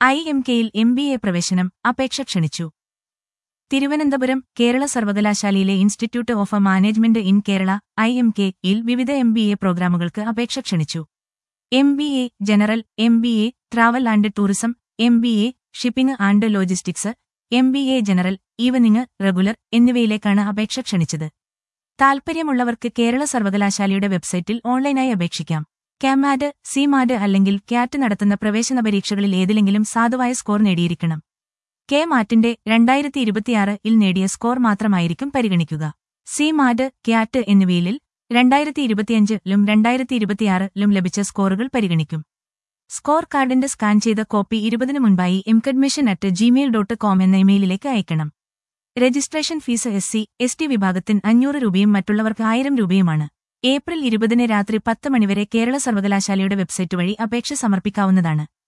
I M കെയിൽ M B A പ്രവേശനം അപേക്ഷ ക്ഷണിച്ചു തിരുവനന്തപുരം കേരള സർവകലാശാലയിലെ institute of management in Kerala I M K യിൽ വിവിധ എം ബി എ പ്രോഗ്രാമുകൾക്ക് അപേക്ഷ ക്ഷണിച്ചു M B A general M B A travel and tourism M B A shipping and logistics M B A general evening regular എന്നിവയിലേക്കാണ് അപേക്ഷ ക്ഷണിച്ചത് താൽപ്പര്യമുള്ളവർക്ക് കേരള സർവകലാശാലയുടെ വെബ്സൈറ്റിൽ ഓൺലൈനായി അപേക്ഷിക്കാം കാമാഡ് സിമാഡ് അല്ലെങ്കിൽ ക്യാറ്റ് നടത്തുന്ന പ്രവേശന പരീക്ഷകളിൽ ഏതിലെങ്കിലും സാധുവായ സ്കോർ നേടിയിരിക്കണം കെ മാറ്റിന്റെ രണ്ടായിരത്തി ഇരുപത്തിയാറ് ഇൽ നേടിയ സ്കോർ മാത്രമായിരിക്കും പരിഗണിക്കുക സി മാഡ് ക്യാറ്റ് എന്നിവയിൽ രണ്ടായിരത്തി ഇരുപത്തിയഞ്ചിലും രണ്ടായിരത്തി ഇരുപത്തിയാറിലും ലഭിച്ച സ്കോറുകൾ പരിഗണിക്കും സ്കോർ കാർഡിന്റെ സ്കാൻ ചെയ്ത കോപ്പി ഇരുപതിനു മുൻപായി എംകഡ്മിഷൻ അറ്റ് ജിമെയിൽ ഡോട്ട് കോം എന്ന ഇമെയിലിലേക്ക് അയക്കണം registration fee S C S T വിഭാഗത്തിന് അഞ്ഞൂറ് രൂപയും മറ്റുള്ളവർക്ക് ആയിരം രൂപയുമാണ് ഏപ്രിൽ ഇരുപതിന് രാത്രി പത്ത് മണിവരെ കേരള സർവകലാശാലയുടെ വെബ്സൈറ്റ് വഴി അപേക്ഷ സമർപ്പിക്കാവുന്നതാണ്